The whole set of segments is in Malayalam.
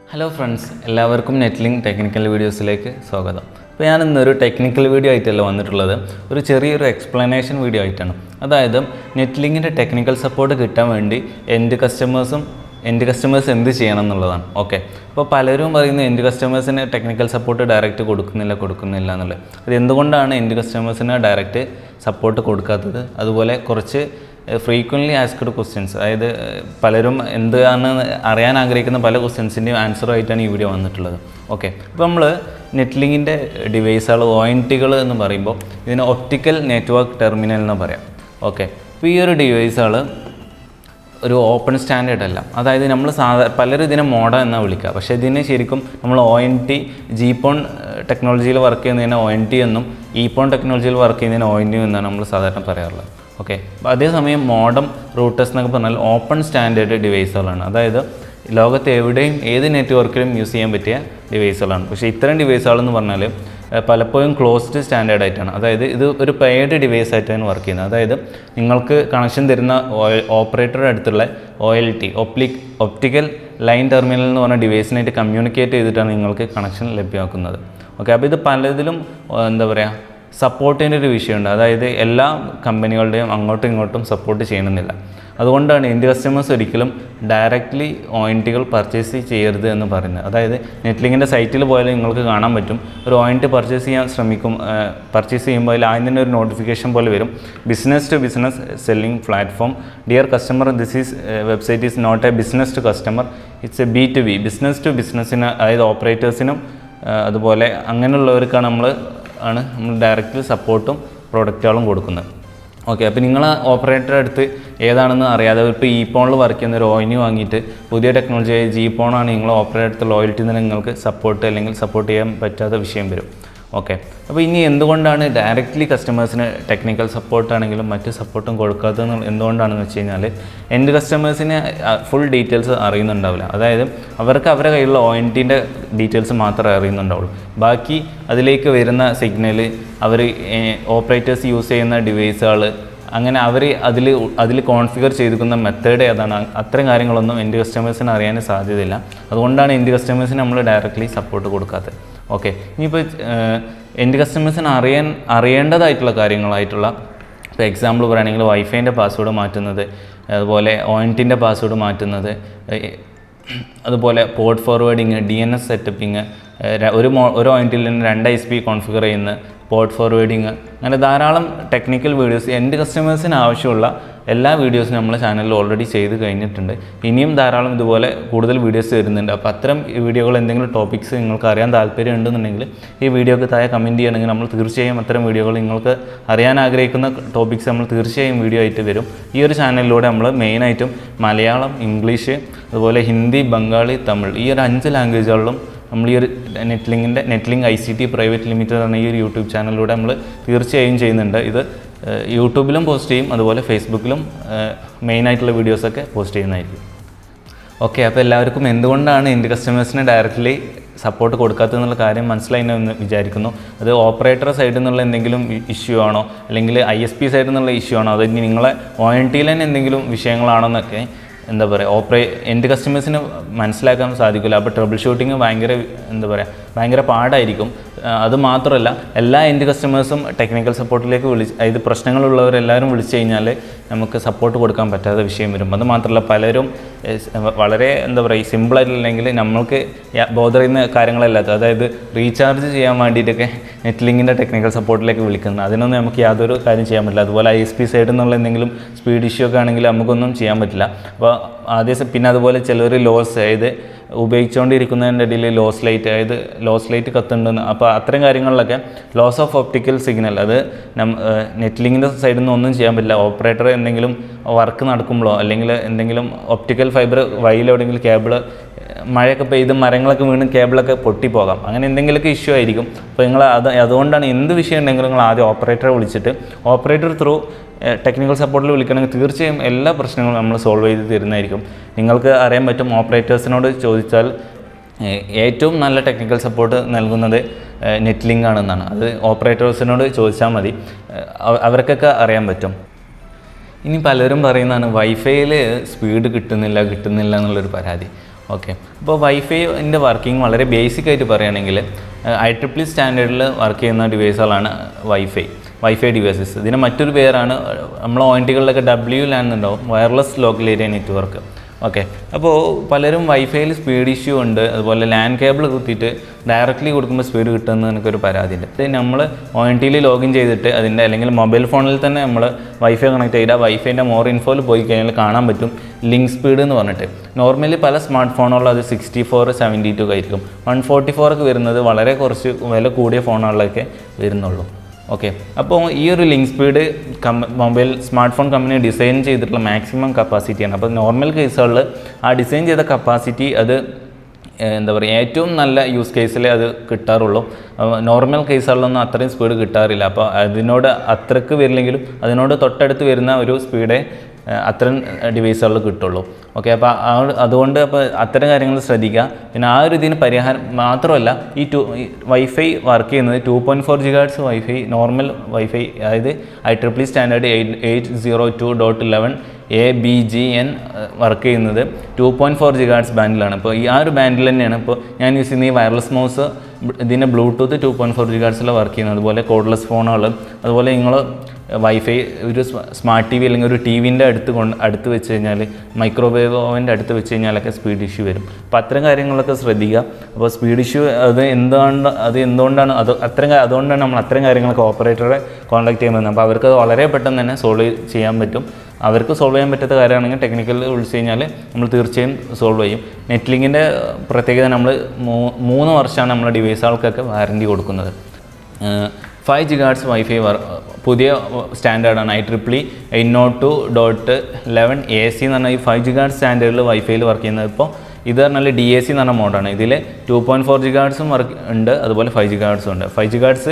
ഹലോ ഫ്രണ്ട്സ് എല്ലാവർക്കും നെറ്റ്ലിങ്ക് ടെക്നിക്കൽ വീഡിയോസിലേക്ക് സ്വാഗതം അപ്പോൾ ഞാൻ ഇന്നൊരു ടെക്നിക്കൽ വീഡിയോ ആയിട്ടല്ല വന്നിട്ടുള്ളത് ഒരു ചെറിയൊരു എക്സ്പ്ലനേഷൻ വീഡിയോ ആയിട്ടാണ് അതായത് നെറ്റ്ലിങ്കിൻ്റെ ടെക്നിക്കൽ സപ്പോർട്ട് കിട്ടാൻ വേണ്ടി എൻ്റെ കസ്റ്റമേഴ്സും എൻ്റെ കസ്റ്റമേഴ്സ് എന്ത് ചെയ്യണം എന്നുള്ളതാണ് ഓക്കെ അപ്പോൾ പലരും പറയുന്നു എൻ്റെ കസ്റ്റമേഴ്സിന് ടെക്നിക്കൽ സപ്പോർട്ട് ഡയറക്റ്റ് കൊടുക്കുന്നില്ല കൊടുക്കുന്നില്ല എന്നുള്ളത് അത് എന്തുകൊണ്ടാണ് എൻ്റെ കസ്റ്റമേഴ്സിന് ഡയറക്റ്റ് സപ്പോർട്ട് കൊടുക്കാത്തത് അതുപോലെ കുറച്ച് ഫ്രീക്വൻ്റ്ലി ആസ്ക്ഡ് ക്വസ്റ്റ്യൻസ് അതായത് ഏഹ്, പലരും എന്താണ് അറിയാൻ ആഗ്രഹിക്കുന്ന പല ക്വസ്റ്റ്യൻസിൻ്റെയും ആൻസറുമായിട്ടാണ് ഈ വീഡിയോ വന്നിട്ടുള്ളത് ഓക്കെ അപ്പോൾ നമ്മൾ നെറ്റ്ലിങ്കിൻ്റെ ഡിവൈസുകൾ ഒ എൻ ടികൾ എന്ന് പറയുമ്പോൾ ഇതിന് ഒപ്റ്റിക്കൽ നെറ്റ്വർക്ക് ടെർമിനൽ എന്ന് പറയാം ഓക്കെ അപ്പോൾ ഈ ഒരു ഡിവൈസുകൾ ഒരു ഓപ്പൺ സ്റ്റാൻഡേർഡ് അല്ല അതായത് നമ്മൾ സാധാ പലരും ഇതിനെ മോഡ എന്നാണ് വിളിക്കുക പക്ഷേ ഇതിന് ശരിക്കും നമ്മൾ ഒ എൻ ടി ജീപോൺ ടെക്നോളജിയിൽ വർക്ക് ചെയ്യുന്നതിന് ഒ എൻ ടി എന്നും ഇപോൺ ടെക്നോളജിയിൽ വർക്ക് ചെയ്യുന്നതിന് ഒ എൻ ടി എന്നാണ് നമ്മൾ സാധാരണ പറയാറുള്ളത് ഓക്കെ അപ്പോൾ അതേസമയം മോഡം റൂട്ടേഴ്സ് എന്നൊക്കെ പറഞ്ഞാൽ ഓപ്പൺ സ്റ്റാൻഡേർഡ് ഡിവൈസുകളാണ് അതായത് ലോകത്ത് എവിടെയും ഏത് നെറ്റ്വർക്കിലും യൂസ് ചെയ്യാൻ പറ്റിയ ഡിവൈസുകളാണ് പക്ഷേ ഇത്തരം ഡിവൈസുകളെന്ന് പറഞ്ഞാൽ ഏഹ്, പലപ്പോഴും ക്ലോസ്ഡ് സ്റ്റാൻഡേർഡ് ആയിട്ടാണ് അതായത് ഇത് ഒരു പെയ്ഡ് ഡിവൈസ് ആയിട്ടാണ് വർക്ക് ചെയ്യുന്നത് അതായത് നിങ്ങൾക്ക് കണക്ഷൻ തരുന്ന ഓപ്പറേറ്ററുടെ അടുത്തുള്ള ഒ എൽ ടി ഒപ്ലിക് ഒപ്റ്റിക്കൽ ലൈൻ ടെർമിനൽ എന്ന് പറഞ്ഞ ഡിവൈസിനായിട്ട് കമ്മ്യൂണിക്കേറ്റ് ചെയ്തിട്ടാണ് നിങ്ങൾക്ക് കണക്ഷൻ ലഭ്യമാക്കുന്നത് ഓക്കെ അപ്പോൾ ഇത് പലതിലും ഏഹ്, എന്താ പറയുക സപ്പോർട്ടിൻ്റെ ഒരു വിഷയമുണ്ട് അതായത് എല്ലാ കമ്പനികളുടെയും അങ്ങോട്ടും ഇങ്ങോട്ടും സപ്പോർട്ട് ചെയ്യണമെന്നില്ല അതുകൊണ്ടാണ് എൻ്റെ കസ്റ്റമേഴ്സ് ഒരിക്കലും ഡയറക്റ്റ്ലി ഒ എൻ ടികൾ പർച്ചേസ് ചെയ്യരുത് എന്ന് പറയുന്നത് അതായത് നെറ്റ്ലിങ്ങിൻ്റെ സൈറ്റിൽ പോയാൽ നിങ്ങൾക്ക് കാണാൻ പറ്റും ഒരു ഒ എൻ ടി പർച്ചേസ് ചെയ്യാൻ ശ്രമിക്കും പർച്ചേസ് ചെയ്യുമ്പോൾ അതിൽ ആദ്യം തന്നെ ഒരു നോട്ടിഫിക്കേഷൻ പോലെ വരും business to business selling platform dear customer this is website is not a business to customer it's a B to B business to ബിസിനസ്സിന് അതായത് ഓപ്പറേറ്റേഴ്സിനും അതുപോലെ അങ്ങനെയുള്ളവർക്കാണ് നമ്മൾ ആണ് നമ്മൾ ഡയറക്റ്റ് സപ്പോർട്ടും പ്രൊഡക്റ്റുകളും കൊടുക്കുന്നത് ഓക്കെ അപ്പോൾ നിങ്ങൾ ഓപ്പറേറ്ററുടെ അടുത്ത് ഏതാണെന്ന് അറിയാതെ ഇപ്പോൾ ഇ പോണിൽ വർക്ക് ചെയ്യുന്ന ഒരു ഓയിനി വാങ്ങിയിട്ട് പുതിയ ടെക്നോളജി ആയ ജി പോണാണ് നിങ്ങൾ ഓപ്പറേറ്റർ അടുത്ത് ലോയൽറ്റി നിന്ന് നിങ്ങൾക്ക് സപ്പോർട്ട് അല്ലെങ്കിൽ സപ്പോർട്ട് ചെയ്യാൻ പറ്റാത്ത വിഷയം വരും ഓക്കെ അപ്പോൾ ഇനി എന്തുകൊണ്ടാണ് ഡയറക്റ്റ്ലി കസ്റ്റമേഴ്സിന് ടെക്നിക്കൽ സപ്പോർട്ടാണെങ്കിലും മറ്റ് സപ്പോർട്ടും കൊടുക്കാത്തത് എന്തുകൊണ്ടാണെന്ന് വെച്ച് കഴിഞ്ഞാൽ എൻ്റെ കസ്റ്റമേഴ്സിന് ഫുൾ ഡീറ്റെയിൽസ് അറിയുന്നുണ്ടാവില്ല അതായത് അവർക്ക് അവരുടെ കയ്യിലുള്ള ഒ എൻ ടിൻ്റെ ഡീറ്റെയിൽസ് മാത്രമേ അറിയുന്നുണ്ടാവുള്ളൂ ബാക്കി അതിലേക്ക് വരുന്ന സിഗ്നൽ അവർ ഓപ്പറേറ്റേഴ്സ് യൂസ് ചെയ്യുന്ന ഡിവൈസുകൾ അങ്ങനെ അവർ അതിൽ അതിൽ കോൺഫിഗർ ചെയ്തിരിക്കുന്ന മെത്തേഡ് ഏതാണ് അത്തരം കാര്യങ്ങളൊന്നും എൻ്റെ കസ്റ്റമേഴ്സിന് അറിയാൻ സാധ്യതയില്ല അതുകൊണ്ടാണ് എൻ്റെ കസ്റ്റമേഴ്സിന് നമ്മൾ ഡയറക്റ്റ്ലി സപ്പോർട്ട് കൊടുക്കാത്തത് ഓക്കെ ഇനിയിപ്പോൾ എൻ്റെ കസ്റ്റമേഴ്സിന് അറിയാൻ അറിയേണ്ടതായിട്ടുള്ള കാര്യങ്ങളായിട്ടുള്ള ഇപ്പോൾ എക്സാമ്പിൾ പറയുകയാണെങ്കിൽ വൈഫൈൻ്റെ പാസ്വേഡ് മാറ്റുന്നത് അതുപോലെ ഒ എൻ ടിൻ്റെ പാസ്വേഡ് മാറ്റുന്നത് ഏഹ്, അതുപോലെ port forwarding D N S സെറ്റപ്പിങ് ഒരു മോ ഒരു ഒ എൻ ടിയിൽ നിന്ന് രണ്ട് ഐ എസ് പി കോൺഫിഗർ ചെയ്യുന്ന പോർട്ട് ഫോർവേഡിങ് അങ്ങനെ ധാരാളം ടെക്നിക്കൽ വീഡിയോസ് എൻ്റെ കസ്റ്റമേഴ്സിന് ആവശ്യമുള്ള എല്ലാ വീഡിയോസും നമ്മൾ ചാനലിൽ ഓൾറെഡി ചെയ്ത് കഴിഞ്ഞിട്ടുണ്ട് ഇനിയും ധാരാളം ഇതുപോലെ കൂടുതൽ വീഡിയോസ് വരുന്നുണ്ട് അപ്പോൾ അത്തരം വീഡിയോകൾ എന്തെങ്കിലും ടോപ്പിക്സ് നിങ്ങൾക്ക് അറിയാൻ താല്പര്യം ഉണ്ടെന്നുണ്ടെങ്കിൽ ഈ വീഡിയോക്ക് താഴെ കമൻറ്റ് ചെയ്യണമെങ്കിൽ നമ്മൾ തീർച്ചയായും അത്തരം വീഡിയോകൾ നിങ്ങൾക്ക് അറിയാൻ ആഗ്രഹിക്കുന്ന ടോപ്പിക്സ് നമ്മൾ തീർച്ചയായും വീഡിയോ ആയിട്ട് വരും ഈ ഒരു ചാനലിലൂടെ നമ്മൾ മെയിനായിട്ടും മലയാളം ഇംഗ്ലീഷ് അതുപോലെ ഹിന്ദി ബംഗാളി തമിഴ് ഈ ഒരു അഞ്ച് ലാംഗ്വേജുകളിലും നമ്മൾ ഈ ഒരു നെറ്റ്ലിങ്ങിൻ്റെ Netlink I C T private limited എന്ന ഈ ഒരു യൂട്യൂബ് ചാനലിലൂടെ നമ്മൾ തീർച്ചയായും ചെയ്യുന്നുണ്ട് ഇത് ഏഹ്, യൂട്യൂബിലും പോസ്റ്റ് ചെയ്യും അതുപോലെ ഫേസ്ബുക്കിലും മെയിനായിട്ടുള്ള വീഡിയോസൊക്കെ പോസ്റ്റ് ചെയ്യുന്നതായിരിക്കും ഓക്കെ അപ്പോൾ എല്ലാവർക്കും എന്തുകൊണ്ടാണ് എൻ്റെ കസ്റ്റമേഴ്സിന് ഡയറക്റ്റ്ലി സപ്പോർട്ട് കൊടുക്കാത്തതെന്നുള്ള കാര്യം മനസ്സിലായി എന്ന് വിചാരിക്കുന്നു അത് ഓപ്പറേറ്റർ സൈഡിൽ നിന്നുള്ള എന്തെങ്കിലും ഇഷ്യൂ ആണോ അല്ലെങ്കിൽ ഐ എസ് പി സൈഡിൽ നിന്നുള്ള ഇഷ്യൂ ആണോ അത് ഇനി നിങ്ങളെ ഒ എൻ ടിയിൽ തന്നെ എന്തെങ്കിലും വിഷയങ്ങളാണോ എന്നൊക്കെ എന്താ പറയുക ഓപ്പറേ എൻ്റെ കസ്റ്റമേഴ്സിന് മനസ്സിലാക്കാൻ സാധിക്കില്ല അപ്പോൾ ട്രബിൾ ഷൂട്ടിങ് ഭയങ്കര എന്താ പറയുക ഭയങ്കര പാടായിരിക്കും ആ, അത് മാത്രമല്ല എല്ലാ എൻ്റെ കസ്റ്റമേഴ്സും ടെക്നിക്കൽ സപ്പോർട്ടിലേക്ക് വിളിച്ച് അതായത് പ്രശ്നങ്ങളുള്ളവരെല്ലാവരും വിളിച്ചു കഴിഞ്ഞാൽ നമുക്ക് സപ്പോർട്ട് കൊടുക്കാൻ പറ്റാത്ത വിഷയം വരും അത് മാത്രമല്ല പലരും ഏഹ്, സ് വളരെ എന്താ പറയുക സിമ്പിളായിട്ടില്ലെങ്കിൽ നമ്മൾക്ക് ബോധർ ചെയ്യുന്ന കാര്യങ്ങളല്ലാത്ത അതായത് റീചാർജ് ചെയ്യാൻ വേണ്ടിയിട്ടൊക്കെ നെറ്റ്ലിങ്ങിൻ്റെ ടെക്നിക്കൽ സപ്പോർട്ടിലേക്ക് വിളിക്കുന്നത് അതിനൊന്നും നമുക്ക് യാതൊരു കാര്യം ചെയ്യാൻ പറ്റില്ല അതുപോലെ ഐ എസ് പി സൈഡിൽ നിന്നുള്ള എന്തെങ്കിലും സ്പീഡ് ഇഷ്യൂ ഒക്കെ ആണെങ്കിൽ നമുക്കൊന്നും ചെയ്യാൻ പറ്റില്ല അപ്പോൾ ആദ്യം സ- പിന്നെ അതുപോലെ ചിലർ ലോസ് അതായത് ഉപയോഗിച്ചുകൊണ്ടിരിക്കുന്നതിൻ്റെ ഇടയിൽ ലോസ് ലൈറ്റ് അതായത് ലോസ് ലൈറ്റ് കത്തുണ്ടെന്ന് അപ്പോൾ അത്തരം കാര്യങ്ങളിലൊക്കെ ലോസ് ഓഫ് ഒപ്റ്റിക്കൽ സിഗ്നൽ അത് നം നെറ്റ്ലിങ്ങിൻ്റെ സൈഡിൽ നിന്ന് ഒന്നും ചെയ്യാൻ പറ്റില്ല ഓപ്പറേറ്റർ എന്തെങ്കിലും വർക്ക് നടക്കുമ്പോഴോ അല്ലെങ്കിൽ എന്തെങ്കിലും ഒപ്റ്റിക്കൽ ഫൈബർ വഴിയിൽ എവിടെയെങ്കിലും കേബിൾ മഴയൊക്കെ പെയ്ത് മരങ്ങളൊക്കെ വീണ് കേബിളൊക്കെ പൊട്ടിപ്പോകാം അങ്ങനെ എന്തെങ്കിലുമൊക്കെ ഇഷ്യൂ ആയിരിക്കും അപ്പോൾ നിങ്ങൾ അത് അതുകൊണ്ടാണ് എന്ത് വിഷയം ഉണ്ടെങ്കിലും നിങ്ങൾ ആദ്യം ഓപ്പറേറ്ററെ വിളിച്ചിട്ട് ഓപ്പറേറ്റർ ത്രൂ ടെക്നിക്കൽ സപ്പോർട്ടിൽ വിളിക്കണമെങ്കിൽ തീർച്ചയായും എല്ലാ പ്രശ്നങ്ങളും നമ്മൾ സോൾവ് ചെയ്ത് തരുന്നതായിരിക്കും നിങ്ങൾക്ക് അറിയാൻ പറ്റും ഓപ്പറേറ്റേഴ്സിനോട് ചോദിച്ചാൽ ഏ- ഏറ്റവും നല്ല ടെക്നിക്കൽ സപ്പോർട്ട് നൽകുന്നത് നെറ്റ്ലിങ്ക് ആണെന്നാണ് അത് ഓപ്പറേറ്റേഴ്സിനോട് ചോദിച്ചാൽ മതി ഏ, അവ- അവർക്കൊക്കെ അറിയാൻ പറ്റും ഇനി പലരും പറയുന്നതാണ് വൈഫൈയിൽ സ്പീഡ് കിട്ടുന്നില്ല കിട്ടുന്നില്ല എന്നുള്ളൊരു പരാതി ഓക്കെ അപ്പോൾ വൈഫൈൻ്റെ വർക്കിംഗ് വളരെ ബേസിക് ആയിട്ട് പറയുകയാണെങ്കിൽ ഐ ട്രിപ്പിൾ സ്റ്റാൻഡേർഡിൽ വർക്ക് ചെയ്യുന്ന ഡിവൈസുകളാണ് വൈഫൈ വൈഫൈ ഡിവൈസസ് ഇതിന് മറ്റൊരു പേരാണ് നമ്മൾ ഒ എൻ ടികളിലൊക്കെ ഡബ്ല്യു ലാൻ ഉണ്ടാവും wireless local area network okay അപ്പോൾ പലരും വൈഫൈയിൽ സ്പീഡ് ഇഷ്യൂ ഉണ്ട് അതുപോലെ ലാൻഡ് കേബിൾ കുത്തിയിട്ട് ഡയറക്റ്റ്ലി കൊടുക്കുമ്പോൾ സ്പീഡ് കിട്ടുമെന്ന് എനിക്കൊരു പരാതിയുണ്ട് ഇത് നമ്മൾ ഒ എൻ ടിയിൽ ലോഗിൻ ചെയ്തിട്ട് അതിൻ്റെ അല്ലെങ്കിൽ മൊബൈൽ ഫോണിൽ തന്നെ നമ്മൾ വൈഫൈ കണക്ട് ചെയ്താൽ വൈഫൈൻ്റെ മോർ ഇൻഫോയിൽ പോയി കഴിഞ്ഞാൽ കാണാൻ പറ്റും ലിങ്ക് സ്പീഡ് എന്ന് പറഞ്ഞിട്ട് നോർമലി പല സ്മാർട്ട് ഫോണുകളിൽ അത് സിക്സ്റ്റി ഫോർ സെവൻറ്റി ടു ആയിരിക്കും വൺ ഫോർട്ടി ഫോർ ഒക്കെ വരുന്നത് വളരെ കുറച്ച് വില കൂടിയ ഫോണുകളിലൊക്കെ വരുന്നുള്ളൂ ഓക്കെ അപ്പോൾ ഈ ഒരു link speed cum mobile smart phone company design ചെയ്തിട്ടുള്ള മാക്സിമം കപ്പാസിറ്റിയാണ് അപ്പോൾ നോർമൽ കേസുകളിൽ ആ ഡിസൈൻ ചെയ്ത കപ്പാസിറ്റി അത് ഏഹ്, എന്താ പറയുക ഏറ്റവും നല്ല യൂസ് കേസിലേ അത് കിട്ടാറുള്ളൂ നോർമൽ കേസുകളിലൊന്നും അത്രയും സ്പീഡ് കിട്ടാറില്ല അപ്പോൾ അതിനോട് അത്രക്ക് വരില്ലെങ്കിലും അതിനോട് തൊട്ടടുത്ത് വരുന്ന ഒരു സ്പീഡേ ഏഹ്, അത്തരം ഡിവൈസുകളിൽ കിട്ടുള്ളൂ ഓക്കെ അപ്പോൾ ആ ഒരു- അതുകൊണ്ട് അപ്പോൾ അത്തരം കാര്യങ്ങൾ ശ്രദ്ധിക്കുക പിന്നെ ആ ഒരു ഇതിന് പരിഹാരം മാത്രമല്ല ഈ ടു വൈഫൈ വർക്ക് ചെയ്യുന്നത് two point four gigahertz WiFi normal WiFi അതായത് I triple standard eight eight zero two dot eleven A B G N work ചെയ്യുന്നത് ടു പോയിൻറ്റ് ഫോർ ജിഗാർഡ്സ് ബാൻഡിലാണ് അപ്പോൾ ഈ ആ ഒരു ബാൻഡിൽ തന്നെയാണ് ഇപ്പോൾ ഞാൻ യൂസ് ചെയ്യുന്ന ഈ വയർലെസ് മൗസ് ഇതിൻ്റെ ബ്ലൂടൂത്ത് ടു പോയിൻറ്റ് ഫോർ ജിഗാർഡ്സിൽ വർക്ക് ചെയ്യുന്നത് അതുപോലെ കോഡ്ലെസ് ഫോണുകൾ അതുപോലെ നിങ്ങൾ വൈഫൈ ഒരു സ്മാർട്ട് ടി വി അല്ലെങ്കിൽ ഒരു ടി വിൻ്റെ അടുത്ത് കൊണ്ട് അടുത്ത് വെച്ച് കഴിഞ്ഞാൽ മൈക്രോവേവ് ഓവൻ്റെ അടുത്ത് വെച്ച് കഴിഞ്ഞാലൊക്കെ സ്പീഡ് ഇഷ്യൂ വരും അപ്പോൾ അത്തരം കാര്യങ്ങളൊക്കെ ശ്രദ്ധിക്കുക അപ്പോൾ സ്പീഡ് ഇഷ്യൂ അത് എന്താണ് അത് എന്തുകൊണ്ടാണ് അത് അത്തരം കാ- അതുകൊണ്ടാണ് നമ്മൾ അത്തരം കാര്യങ്ങളൊക്കെ ഓപ്പറേറ്ററെ കോൺടാക്ട് ചെയ്യുന്നത് അപ്പോൾ അവർക്ക് അത് വളരെ പെട്ടെന്ന് തന്നെ സോൾവ് ചെയ്യാൻ പറ്റും അവർക്ക് സോൾവ് ചെയ്യാൻ പറ്റാത്ത കാര്യമാണെങ്കിൽ ടെക്നിക്കൽ വിളിച്ച് കഴിഞ്ഞാൽ നമ്മൾ തീർച്ചയായും സോൾവ് ചെയ്യും നെറ്റ്ലിങ്ങിൻ്റെ പ്രത്യേകത നമ്മൾ മൂ- മൂന്ന് വർഷമാണ് നമ്മുടെ ഡിവൈസുകൾക്കൊക്കെ വാറൻറ്റി കൊടുക്കുന്നത് ഫൈവ് ജിഗാർഡ്സ് വൈഫൈ വർ പുതിയ സ്റ്റാൻഡേർഡാണ് I triple E eight nought two dot eleven A C എന്ന് പറഞ്ഞാൽ ഈ ഫൈവ് ജിഗാർഡ് സ്റ്റാൻഡേർഡിൽ വൈഫൈയിൽ വർക്ക് ചെയ്യുന്നത് ഇപ്പോൾ ഇത് പറഞ്ഞാൽ ഡി എ സി എന്ന് പറഞ്ഞ മോഡാണ് ഇതിൽ ടു പോയിൻറ്റ് ഫോർ ജിഗാർഡ്സും വർക്ക് ഉണ്ട് അതുപോലെ ഫൈവ് ജിഗാർഡ്സും ഉണ്ട് ഫൈവ് ജിഗാർഡ്സ്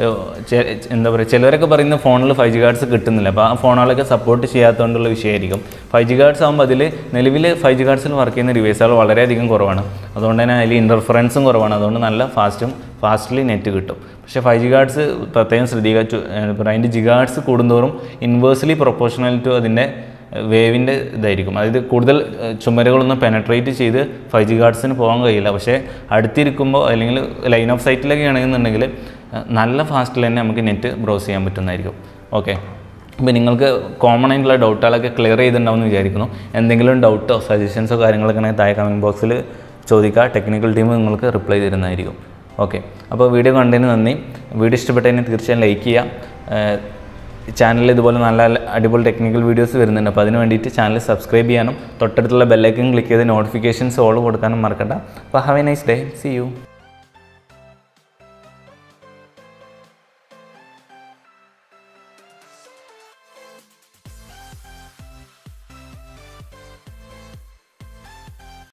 എന്താ പറയുക ചിലവരൊക്കെ പറയുന്ന ഫോണിൽ ഫൈവ് ജിഗാർഡ്സ് കിട്ടുന്നില്ല അപ്പോൾ ആ ഫോണുകളൊക്കെ സപ്പോർട്ട് ചെയ്യാത്തതുകൊണ്ടുള്ള വിഷയമായിരിക്കും ഫൈവ് ജിഗാർഡ്സ് ആകുമ്പോൾ അതിൽ നിലവിൽ ഫൈവ് ജിഗാർഡ്സിൽ വർക്ക് ചെയ്യുന്ന ഡിവൈസുകൾ വളരെയധികം കുറവാണ് അതുകൊണ്ട് തന്നെ അതിൽ ഇൻ്റർഫറൻസും കുറവാണ് അതുകൊണ്ട് നല്ല ഫാസ്റ്റും ഫാസ്റ്റ്ലി നെറ്റ് കിട്ടും പക്ഷേ ഫൈവ് ജിഗാർഡ്സ് പ്രത്യേകം ശ്രദ്ധിക്കുക ടു- ഏഹ് ഇപ്പോൾ അതിൻ്റെ ജിഗാർഡ്സ് കൂടുന്തോറും ഇൻവേഴ്സ്ലി പ്രൊപ്പോർഷണൽ ടു അതിൻ്റെ വേവിൻ്റെ ഇതായിരിക്കും അതായത് കൂടുതൽ ഏഹ് ചുമരുകളൊന്നും പെനട്രേറ്റ് ചെയ്ത് ഫൈവ് ജി ഗാർഡ്സിന് പോകാൻ കഴിയില്ല പക്ഷേ അടുത്തിരിക്കുമ്പോൾ അല്ലെങ്കിൽ ലൈൻ ഓഫ് സൈറ്റിലൊക്കെ ആണെന്നുണ്ടെങ്കിൽ ഏഹ് നല്ല ഫാസ്റ്റിൽ തന്നെ നമുക്ക് നെറ്റ് ബ്രൗസ് ചെയ്യാൻ പറ്റുന്നതായിരിക്കും ഓക്കെ അപ്പോൾ നിങ്ങൾക്ക് കോമൺ ആയിട്ടുള്ള ഡൗട്ടുകളൊക്കെ ക്ലിയർ ചെയ്തിട്ടുണ്ടാവുമെന്ന് വിചാരിക്കുന്നു എന്തെങ്കിലും ഡൗട്ടോ സജഷൻസോ കാര്യങ്ങളൊക്കെ ഉണ്ടെങ്കിൽ താഴെ കമൻറ്റ് ബോക്സിൽ ചോദിക്കുക ടെക്നിക്കൽ ടീം നിങ്ങൾക്ക് റിപ്ലൈ തരുന്നതായിരിക്കും ഓക്കെ അപ്പോൾ വീഡിയോ കണ്ടതിന് നന്ദി വീഡിയോ ഇഷ്ടപ്പെട്ടതിന് തീർച്ചയായും ലൈക്ക് ചെയ്യുക ചാനലിൽ ഇതുപോലെ നല്ല നല്ല അടിപൊളി ടെക്നിക്കൽ വീഡിയോസ് വരുന്നുണ്ട് അപ്പോൾ അതിന് വേണ്ടിയിട്ട് ചാനൽ സബ്സ്ക്രൈബ് ചെയ്യാനും തൊട്ടടുത്തുള്ള ബെല്ലൈക്കൻ ക്ലിക്ക് ചെയ്ത് നോട്ടിഫിക്കേഷൻസ് ഓൾ കൊടുക്കാനും മറക്കണ്ട അപ്പോൾ have a nice day see U